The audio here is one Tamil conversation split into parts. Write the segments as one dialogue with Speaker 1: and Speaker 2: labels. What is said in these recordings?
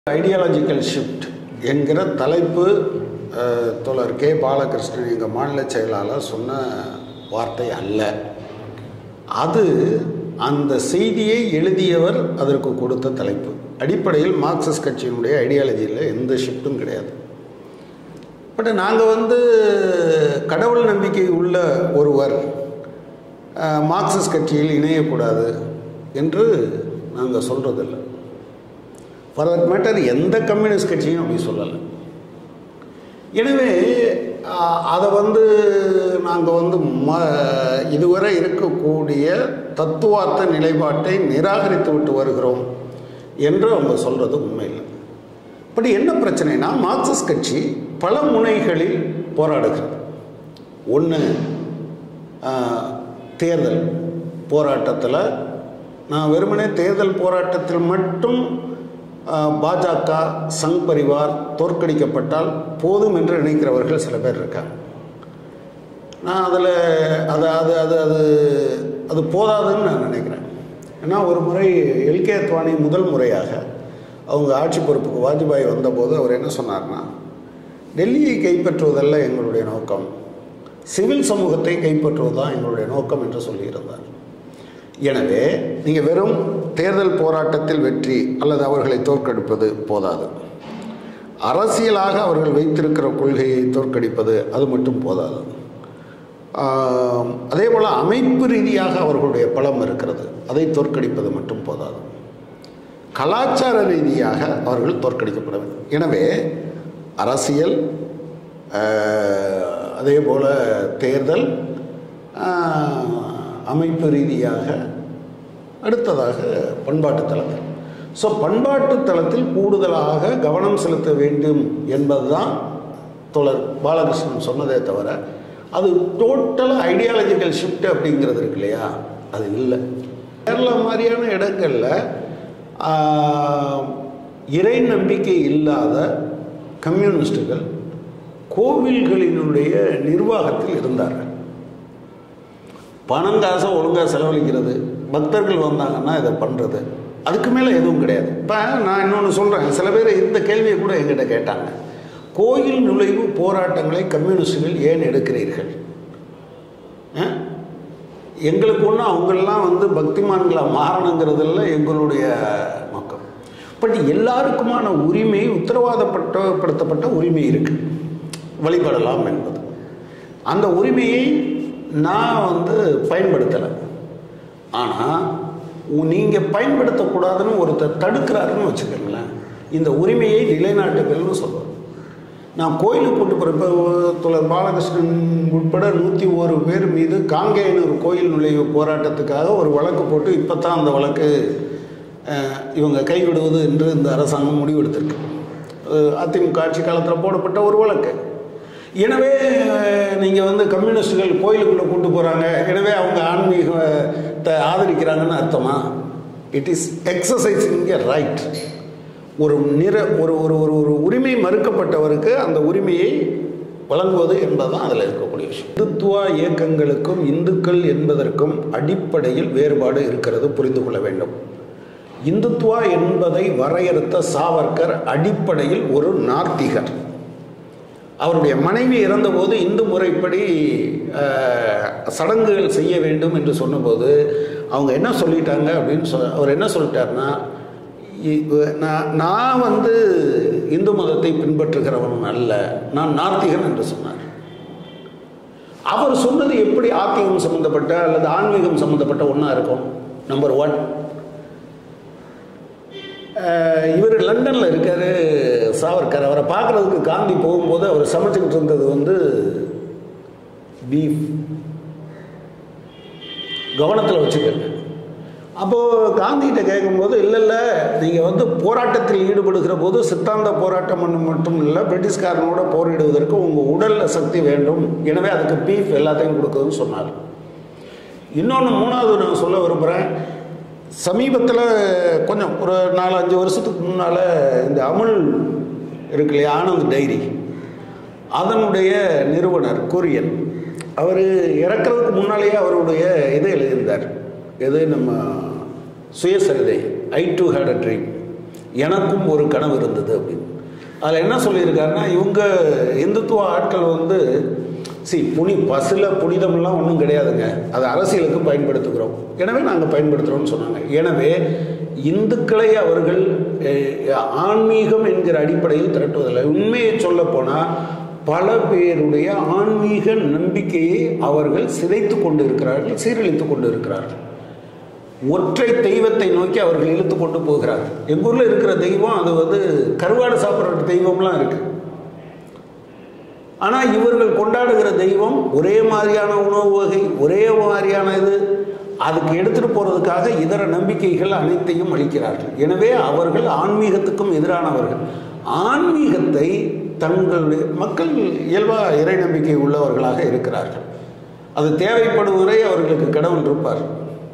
Speaker 1: ஐடியாலஜிக்கல் ஷிஃப்ட் என்கிற தலைப்பு அஹ், தோழர் கே பாலகிருஷ்ணன் எங்கள் மாநில செயலாளர் சொன்ன வார்த்தை அல்ல அது அந்த செய்தியை எழுதியவர் அதற்கு கொடுத்த தலைப்பு அடிப்படையில் மார்க்சிஸ்ட் கட்சியினுடைய ஐடியாலஜியில் எந்த ஷிஃப்ட்டும் கிடையாது பட் நாங்கள் வந்து கடவுள் நம்பிக்கை உள்ள ஒருவர் அஹ், மார்க்சிஸ்ட் கட்சியில் இணையக்கூடாது என்று நாங்கள் சொல்கிறதில்ல ஃபார் தட் மேட்டர் எந்த கம்யூனிஸ்ட் கட்சியும் அப்படி சொல்லலை எனவே ஆஹ், அதை வந்து நாங்கள் வந்து ம இதுவரை இருக்கக்கூடிய தத்துவார்த்த நிலைப்பாட்டை நிராகரித்து விட்டு வருகிறோம் என்று அவங்க சொல்கிறது உண்மையில்லை பட் என்ன பிரச்சனைனா மார்க்சிஸ்ட் கட்சி பல முனைகளில் போராடுகிறது ஒன்று தேர்தல் போராட்டத்தில் நான் வெறுமனே தேர்தல் போராட்டத்தில் மட்டும் ஆஹ், பாஜக சங் பரிவார் தோற்கடிக்கப்பட்டால் போதும் என்று நினைக்கிறவர்கள் சில பேர் இருக்காங்க நான் அதில் அது அது அது அது அது போதாதுன்னு நான் நினைக்கிறேன் ஏன்னா ஒரு முறை எல்கே அத்வானி முதல் முறையாக அவங்க ஆட்சி பொறுப்புக்கு வாஜ்பாய் வந்தபோது அவர் என்ன சொன்னார்னா டெல்லியை கைப்பற்றுவதல்ல எங்களுடைய நோக்கம் சிவில் சமூகத்தை கைப்பற்றுவது தான் எங்களுடைய நோக்கம் என்று சொல்லியிருந்தார் எனவே நீங்கள் வெறும் தேர்தல் போராட்டத்தில் வெற்றி அல்லது அவர்களை தோற்கடிப்பது போதாது அரசியலாக அவர்கள் வைத்திருக்கிற கொள்கையை தோற்கடிப்பது அது மட்டும் போதாது ஆம், அதே போல் அமைப்பு ரீதியாக அவர்களுடைய பலம் இருக்கிறது அதை தோற்கடிப்பது மட்டும் போதாது கலாச்சார ரீதியாக அவர்கள் தோற்கடிக்கப்பட வேண்டும் எனவே அரசியல் ஆஹ், அதே போல் தேர்தல் ஆஹ், அமைப்பு ரீதியாக அடுத்ததாக பண்பாட்டு தளத்தில் ஸோ பண்பாட்டு தளத்தில் கூடுதலாக கவனம் செலுத்த வேண்டும் என்பதுதான் தோழர் பாலகிருஷ்ணன் சொன்னதே தவிர அது டோட்டல் ஐடியாலஜிக்கல் ஷிஃப்ட் அப்படிங்கிறது இருக்கு இல்லையா அது இல்லை கேரளா மாதிரியான இடங்களில் ஆஹ், இறை நம்பிக்கை இல்லாத கம்யூனிஸ்டுகள் கோவில்களினுடைய நிர்வாகத்தில் இருந்தார்கள் பணம் காசை ஒழுங்காக செலவழிக்கிறது பக்தர்கள் வந்தாங்கன்னா இதை பண்ணுறது அதுக்கு மேலே எதுவும் கிடையாது இப்போ நான் இன்னொன்று சொல்கிறேன் சில பேர் இந்த கேள்வியை கூட எங்கிட்ட கேட்டாங்க கோயில் நுழைவு போராட்டங்களை கம்யூனிஸ்டுகள் ஏன் எடுக்கிறீர்கள் ஆ? எங்களுக்கு ஒன்றும் அவங்களெலாம் வந்து பக்திமான்களாக மாறணுங்கிறதுல எங்களுடைய நோக்கம் பட் எல்லாருக்குமான உரிமை உத்தரவாதப்பட்ட படுத்தப்பட்ட உரிமை இருக்கு வழிபடலாம் என்பது அந்த உரிமையை நான் வந்து பயன்படுத்தலை ஆனால் நீங்கள் பயன்படுத்தக்கூடாதுன்னு ஒருத்தர் தடுக்கிறாருன்னு வச்சுக்கோங்களேன் இந்த உரிமையை நிலைநாட்டுகள்னு சொல்லுவார் நான் கோயிலுக்கு கூட்டு போகிறேன் இப்போ தோழர் பாலகிருஷ்ணன் உட்பட நூற்றி ஒரு பேர் மீது காங்கேயனூர் கோயில் நுழைவு போராட்டத்துக்காக ஒரு வழக்கு போட்டு இப்போ தான் அந்த வழக்கு அஹ், இவங்க கைவிடுவது என்று இந்த அரசாங்கம் முடிவெடுத்திருக்கு அஹ், அதிமுக ஆட்சி காலத்தில் போடப்பட்ட ஒரு வழக்கு எனவே நீங்கள் வந்து கம்யூனிஸ்டுகள் கோயிலுக்குள்ளே கூட்டு போகிறாங்க எனவே அவங்க ஆன்மீகத்தை ஆதரிக்கிறாங்கன்னு அர்த்தமா it is exercising a right ஒரு நிற ஒரு ஒரு ஒரு ஒரு உரிமை மறுக்கப்பட்டவருக்கு அந்த உரிமையை வழங்குவது என்பதுதான் அதில் இருக்கக்கூடிய விஷயம் இந்துத்துவ இயக்கங்களுக்கும் இந்துக்கள் என்பதற்கும் அடிப்படையில் வேறுபாடு இருக்கிறது புரிந்து கொள்ள வேண்டும் இந்துத்துவா என்பதை வரையறுத்த சாவர்கர் அடிப்படையில் ஒரு நாத்திகர் அவருடைய மனைவி இறந்தபோது இந்து முறைப்படி அஹ், சடங்குகள் செய்ய வேண்டும் என்று சொன்னபோது அவங்க என்ன சொல்லிட்டாங்க அப்படின்னு சொ அவர் என்ன சொல்லிட்டாருன்னா இ- நான் நான் வந்து இந்து மதத்தை பின்பற்றுகிறவன் அல்ல நான் நாத்திகன் என்று சொன்னார் அவர் சொன்னது எப்படி ஆத்திகம் சம்பந்தப்பட்ட அல்லது ஆன்மீகம் சம்பந்தப்பட்ட ஒன்றா இருக்கும் நம்பர் ஒன் இவர் லண்டனில் இருக்காரு சாவர்கர் அவரை பார்க்குறதுக்கு காந்தி போகும்போது அவர் சமைச்சுக்கிட்டு இருந்தது வந்து பீஃப் கவனத்தில் வச்சுக்கோங்க அப்போது காந்திகிட்ட கேட்கும்போது இல்லை இல்லை நீங்கள் வந்து போராட்டத்தில் ஈடுபடுகிற போது சித்தாந்த போராட்டம் பண்ண மட்டும் இல்லை பிரிட்டிஷ்காரனோட போரிடுவதற்கு உங்கள் உடலில் சக்தி வேண்டும் எனவே அதுக்கு பீஃப் எல்லாத்தையும் கொடுக்குதுன்னு சொன்னார் இன்னொன்று மூணாவது நான் சொல்ல விரும்புகிறேன் சமீபத்தில் கொஞ்சம் ஒரு நாலு அஞ்சு வருஷத்துக்கு முன்னால் இந்த அமுல் இருக்கு இல்லையா ஆனந்த் டைரி அதனுடைய நிறுவனர் குரியன் அவர் இறக்கிறதுக்கு முன்னாலேயே அவருடைய இதை எழுதியிருந்தார் எது நம்ம சுயசரிதை I too had a dream எனக்கும் ஒரு கனவு இருந்தது அப்படின்னு அதில் என்ன சொல்லியிருக்காருன்னா இவங்க இந்துத்துவ ஆட்கள் வந்து சி புனி பஸ்ஸில் புனிதம்லாம் ஒன்றும் கிடையாதுங்க அது அரசியலுக்கு பயன்படுத்துகிறோம் எனவே நாங்கள் பயன்படுத்துகிறோம்னு சொன்னாங்க எனவே இந்துக்களை அவர்கள் அஹ், ஆன்மீகம் என்கிற அடிப்படையில் திரட்டுவதில்லை உண்மையை சொல்ல போனால் பல பேருடைய ஆன்மீக நம்பிக்கையை அவர்கள் சிதைத்து கொண்டு இருக்கிறார்கள் சீரழித்து கொண்டு இருக்கிறார்கள் ஒற்றை தெய்வத்தை நோக்கி அவர்கள் இழுத்து கொண்டு போகிறார்கள் எங்கள் ஊரில் இருக்கிற தெய்வம் அது வந்து கருவாடு சாப்பிட்ற தெய்வம்லாம் இருக்கு ஆனால் இவர்கள் கொண்டாடுகிற தெய்வம் ஒரே மாதிரியான உணவு வகை ஒரே மாதிரியான இது அதுக்கு எடுத்துட்டு போறதுக்காக இதர நம்பிக்கைகள் அனைத்தையும் அளிக்கிறார்கள் எனவே அவர்கள் ஆன்மீகத்துக்கும் எதிரானவர்கள் ஆன்மீகத்தை தங்களுடைய மக்கள் இயல்பாக இறை நம்பிக்கை உள்ளவர்களாக இருக்கிறார்கள் அது தேவைப்படும் வரை அவர்களுக்கு கடவுள் இருப்பார்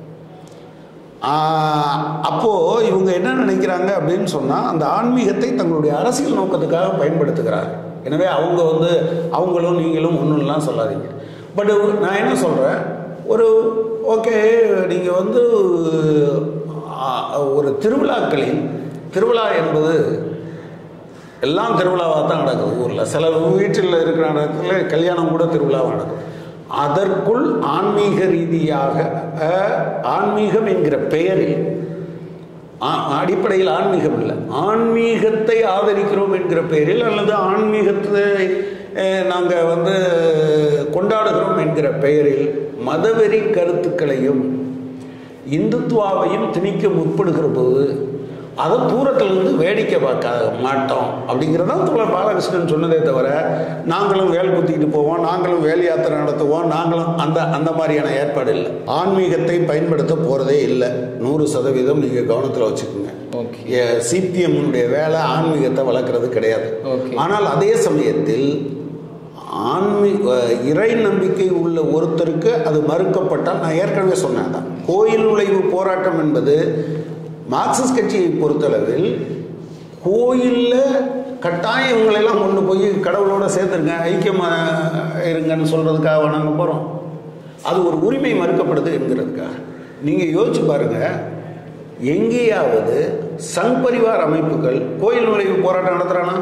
Speaker 1: ஆஹ், அப்போ இவங்க என்ன நினைக்கிறாங்க அப்படின்னு சொன்னா அந்த ஆன்மீகத்தை தங்களுடைய அரசியல் நோக்கத்துக்காக பயன்படுத்துகிறார் எனவே அவங்க வந்து அவங்களும் நீங்களும் ஒன்றுலாம் சொல்லாதீங்க பட் நான் என்ன சொல்றேன் ஒரு ஓகே நீங்க வந்து ஆஹ், ஒரு திருவிழாக்களில் திருவிழா என்பது எல்லாம் திருவிழாவாக தான் நடக்குது ஊரில் சில வீட்டில் இருக்கிற இடத்துல கல்யாணம் கூட திருவிழாவாக நடக்கும் அதற்குள் ஆன்மீக ரீதியாக அஹ், ஆன்மீகம் என்கிற பெயரில் ஆ- அடிப்படையில் ஆன்மீகம் இல்லை ஆன்மீகத்தை ஆதரிக்கிறோம் என்கிற பெயரில் அல்லது ஆன்மீகத்தை நாங்கள் வந்து கொண்டாடுகிறோம் என்கிற பெயரில் மதவெறி கருத்துக்களையும் இந்துத்துவாவையும் திணிக்க முற்படுகிற போது அதை தூரத்திலிருந்து வேடிக்கை பார்க்க மாட்டோம் அப்படிங்கிறதான் தோழர் பாலகிருஷ்ணன் சொன்னதே தவிர நாங்களும் வேல் குத்திக்கிட்டு போவோம் நாங்களும் வேல் யாத்திரை நடத்துவோம் நாங்களும் அந்த அந்த மாதிரியான ஏற்பாடு இல்லை ஆன்மீகத்தை பயன்படுத்த போகிறதே இல்லை நூறு சதவீதம் நீங்கள் கவனத்தில் வச்சுக்கோங்க
Speaker 2: ஓகே
Speaker 1: சிபிஎம்னுடைய வேலை ஆன்மீகத்தை வளர்க்குறது கிடையாது
Speaker 2: Okay.
Speaker 1: ஆனால் அதே சமயத்தில் ஆன்மீ அஹ் இறை நம்பிக்கை உள்ள ஒருத்தருக்கு அது மறுக்கப்பட்டால் நான் ஏற்கனவே சொன்னேன் தான் கோயில் நுழைவு போராட்டம் என்பது மார்க்சிஸ்ட் கட்சியை பொறுத்தளவில் கோயிலில் கட்டாயம் இவங்களெல்லாம் கொண்டு போய் கடவுளோட சேர்த்துருங்க ஐக்கியமாக இருங்கன்னு சொல்கிறதுக்காக நாங்கள் போகிறோம் அது ஒரு உரிமை மறுக்கப்படுது என்கிறதுக்காக நீங்கள் யோசிச்சு பாருங்க எங்கேயாவது சங் பரிவார் அமைப்புகள் கோயில் நுழைவு போராட்டம் நடத்துகிறானா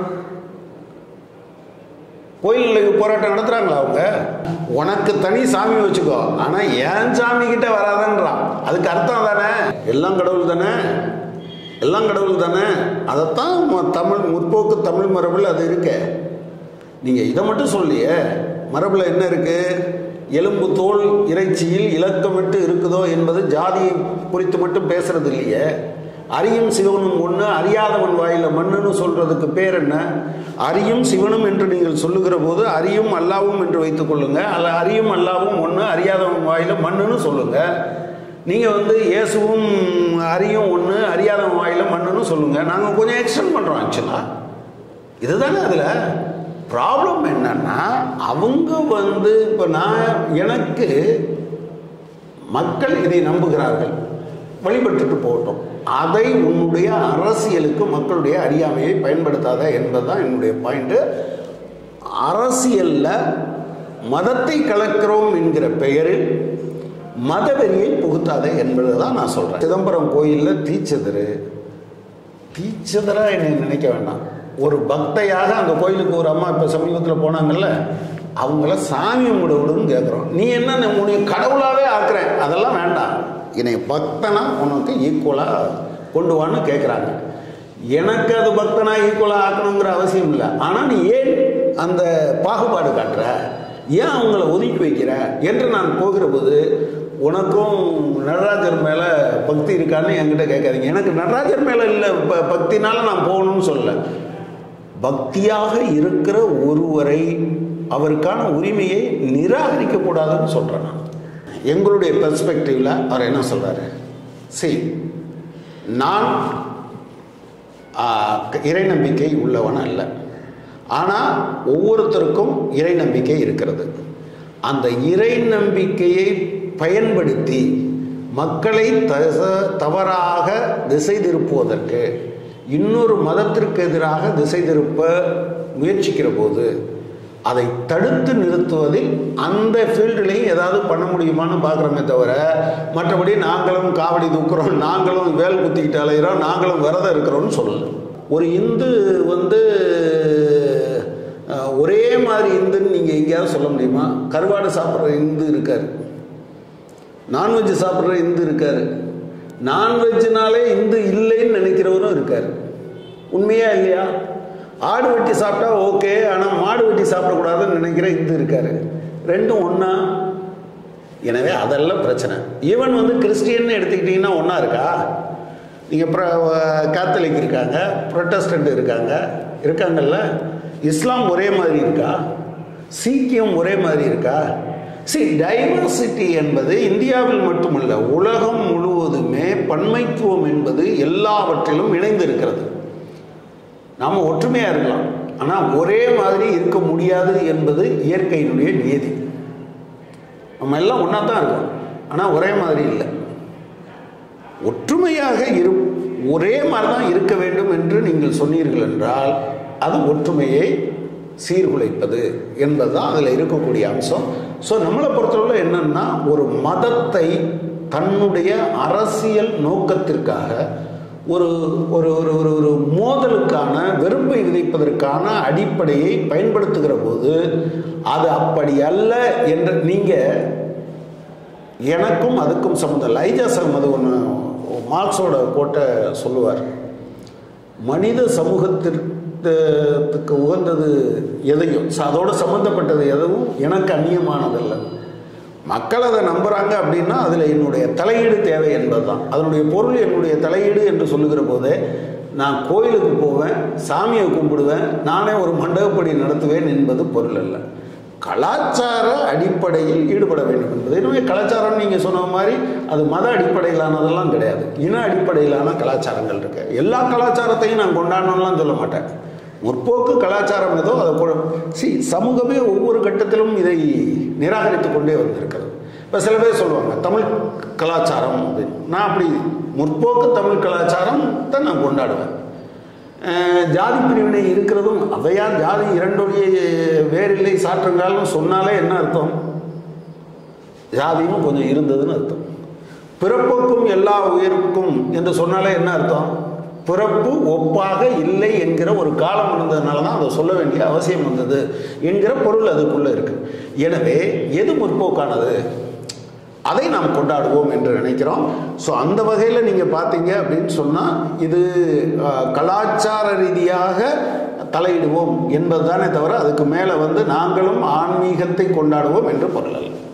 Speaker 1: கோயில் நுழைவு போராட்டம் நடத்துறாங்களா அவங்க உனக்கு தனி சாமி வச்சுக்கோ ஆனா என் சாமி கிட்ட வராதன்றான் அதுக்கு அர்த்தம் தானே எல்லாம் கடவுள் தானே எல்லாம் கடவுள் தானே அதைத்தான் ம- தமிழ் முற்போக்கு தமிழ் மரபில் அது இருக்கே நீங்க இதை மட்டும் சொல்லியே மரபில் என்ன இருக்கு எலும்பு தோல் இறைச்சியில் இலக்கமிட்டு இருக்குதோ என்பது ஜாதியை குறித்து மட்டும் பேசுறது இல்லையே அறியும் சிவனும் ஒன்று அறியாதவன் வாயில மண்ணுன்னு சொல்றதுக்கு பேர் என்ன அறியும் சிவனும் என்று நீங்கள் சொல்லுகிற போது அறியும் அல்லாவும் என்று வைத்துக் கொள்ளுங்க அல்ல அறியும் அல்லாவும் ஒன்று அறியாதவன் வாயில மண்ணுன்னு சொல்லுங்க நீங்க வந்து இயேசுவும் அறியும் ஒன்று அறியாதவன் வாயில மண்ணுன்னு சொல்லுங்க நாங்க கொஞ்சம் எக்ஸ்டெண்ட் பண்றோம் ஆக்சுவலா இதுதானே அதில் ப்ராப்ளம் என்னன்னா அவங்க வந்து இப்போ நான் எனக்கு மக்கள் இதை நம்புகிறார்கள் வழிபட்டுட்டு போகட்டும் அதை உன்னுடைய அரசியலுக்கு மக்களுடைய அறியாமையை பயன்படுத்தாத என்பதுதான் என்னுடைய பாயிண்ட்டு அரசியல்ல மதத்தை கலக்கிறோம் என்கிற பெயரில் மதவெறியை புகுத்தாத என்பதை தான் நான் சொல்றேன் சிதம்பரம் கோயிலில் தீச்சதிரு டீச்சதரா என்னை நினைக்க வேண்டாம் ஒரு பக்தையாக அந்த கோயிலுக்கு ஒரு அம்மா இப்போ சமீபத்தில் போனாங்கல்ல அவங்கள சாமி கும்பிட விடுன்னு கேட்குறோம் நீ என்ன உன்னை கடவுளாகவே ஆக்குறேன் அதெல்லாம் வேண்டாம் என்னை பக்தனா உனக்கு ஈக்குவலாக கொண்டு வான்னு கேட்குறாங்க எனக்கு அது பக்தனா ஈக்குவலாக ஆக்கணுங்கிற அவசியம் இல்லை ஆனால் நீ ஏன் அந்த பாகுபாடு காட்டுற ஏன் அவங்கள ஒதுக்கி வைக்கிற என்று நான் போகிற போது உனக்கும் நடராஜர் மேலே பக்தி இருக்கான்னு என்கிட்ட கேட்காதீங்க எனக்கு நடராஜர் மேலே இல்லை ப பக்தினால நான் போகணும்னு சொல்லல பக்தியாக இருக்கிற ஒருவரை அவருக்கான உரிமையை நிராகரிக்க கூடாதுன்னு சொல்றேன் நான் எங்களுடைய பெர்ஸ்பெக்டிவ்ல அவர் என்ன சொல்றாரு சரி நான் ஆ, இறை நம்பிக்கை உள்ளவன் அல்ல ஆனால் ஒவ்வொருத்தருக்கும் இறை நம்பிக்கை இருக்கிறது அந்த இறை நம்பிக்கையை பயன்படுத்தி மக்களை தச- தவறாக திசை திருப்புவதற்கு இன்னொரு மதத்திற்கு எதிராக திசை திருப்ப முயற்சிக்கிற போது அதை தடுத்து நிறுத்துவதில் அந்த ஃபீல்டுலையும் ஏதாவது பண்ண முடியுமான்னு பார்க்குறோமே தவிர மற்றபடி நாங்களும் காவடி தூக்குறோம் நாங்களும் வேல் குத்திக்கிட்டு அலைகிறோம் நாங்களும் விரதம் இருக்கிறோம்னு சொல்லலை ஒரு இந்து வந்து அஹ், ஒரே மாதிரி இந்துன்னு நீங்கள் எங்கேயாவது சொல்ல முடியுமா கருவாடு சாப்பிட்ற இந்து இருக்கார் நான்வெஜ் சாப்பிட்ற இந்து இருக்கார் நான்வெஜ்னாலே இந்து இல்லைன்னு நினைக்கிறவரும் இருக்கார் உண்மையா இல்லையா ஆடு வெட்டி சாப்பிட்டா ஓகே ஆனால் மாடு வெட்டி சாப்பிடக்கூடாதுன்னு நினைக்கிற இந்து இருக்காரு ரெண்டும் ஒன்றா எனவே அதெல்லாம் பிரச்சனை ஈவன் வந்து கிறிஸ்டியன் எடுத்துக்கிட்டிங்கன்னா ஒன்றா இருக்கா நீங்கள் ப்ர கேத்தலிக் இருக்காங்க ப்ரொட்டஸ்டன்ட் இருக்காங்க இருக்காங்கல்ல இஸ்லாம் ஒரே மாதிரி இருக்கா சீக்கியம் ஒரே மாதிரி இருக்கா சி டைவர்சிட்டி என்பது இந்தியாவில் மட்டுமல்ல உலகம் முழுவதுமே பன்மைத்துவம் என்பது எல்லாவற்றிலும் இணைந்திருக்கிறது நாம் ஒற்றுமையாக இருக்கலாம் ஆனால் ஒரே மாதிரி இருக்க முடியாது என்பது இயற்கையினுடைய நியதி நம்ம எல்லாம் ஒன்றா தான் இருக்கோம் ஆனால் ஒரே மாதிரி இல்லை ஒற்றுமையாக இரு ஒரே மாதிரி தான் இருக்க வேண்டும் என்று நீங்கள் சொன்னீர்கள் என்றால் அது ஒற்றுமையை சீர்குலைப்பது என்பதுதான் அதில் இருக்கக்கூடிய அம்சம் ஸோ நம்மளை பொறுத்தவரை என்னன்னா ஒரு மதத்தை தன்னுடைய அரசியல் நோக்கத்திற்காக ஒரு ஒரு ஒரு ஒரு ஒரு மோதலுக்கான வெறுப்பை விதைப்பதற்கான அடிப்படையை பயன்படுத்துகிற போது அது அப்படி அல்ல என்று நீங்கள் எனக்கும் அதுக்கும் சம்மந்தம் இல்லை ஐஜாஸ் அகமது ஒன்று மார்க்ஸோட கோட்டை சொல்லுவார் மனித சமூகத்திற்கு உகந்தது எதையும் ச- அதோட சம்மந்தப்பட்டது எதுவும் எனக்கு அந்நியமானதல்ல மக்கள் அதை நம்புகிறாங்க அப்படின்னா அதில் என்னுடைய தலையீடு தேவை என்பதுதான் அதனுடைய பொருள் என்னுடைய தலையீடு என்று சொல்லுகிற போதே நான் கோயிலுக்கு போவேன் சாமியை கும்பிடுவேன் நானே ஒரு மண்டபப்படி நடத்துவேன் என்பது பொருள் அல்ல கலாச்சார அடிப்படையில் ஈடுபட வேண்டும் என்பது எனவே கலாச்சாரம் நீங்கள் சொன்ன மாதிரி அது மத அடிப்படையிலானதெல்லாம் கிடையாது இன அடிப்படையிலான கலாச்சாரங்கள் இருக்கு எல்லா கலாச்சாரத்தையும் நான் கொண்டாடணும்லாம் சொல்ல மாட்டேன் முற்போக்கு கலாச்சாரம் ஏதோ அதை கொ- சி சமூகமே ஒவ்வொரு கட்டத்திலும் இதை நிராகரித்து கொண்டே வந்திருக்கிறது இப்போ சில பேர் சொல்லுவாங்க தமிழ் கலாச்சாரம் அப்படின்னு நான் அப்படி முற்போக்கு தமிழ் கலாச்சாரம் தான் நான் கொண்டாடுவேன் அஹ் ஜாதி பிரிவினை இருக்கிறதும் அவையார் ஜாதி இரண்டொழிய வேறில்லை சாற்றுங்கால்னு சொன்னாலே என்ன அர்த்தம் ஜாதியும் கொஞ்சம் இருந்ததுன்னு அர்த்தம் பிறப்புக்கும் எல்லா உயிருக்கும் என்று சொன்னாலே என்ன அர்த்தம் பிறப்பு ஒப்பாக இல்லை என்கிற ஒரு காலம் இருந்ததுனால தான் அதை சொல்ல வேண்டிய அவசியம் வந்தது என்கிற பொருள் அதுக்குள்ளே இருக்கு எனவே எது முற்போக்கானது அதை நாம் கொண்டாடுவோம் என்று நினைக்கிறோம் ஸோ அந்த வகையில் நீங்கள் பார்த்தீங்க அப்படின்னு சொன்னால் இது அஹ், கலாச்சார ரீதியாக தலையிடுவோம் என்பதுதானே தவிர அதுக்கு மேலே வந்து நாங்களும் ஆன்மீகத்தை கொண்டாடுவோம் என்று பொருள் அல்ல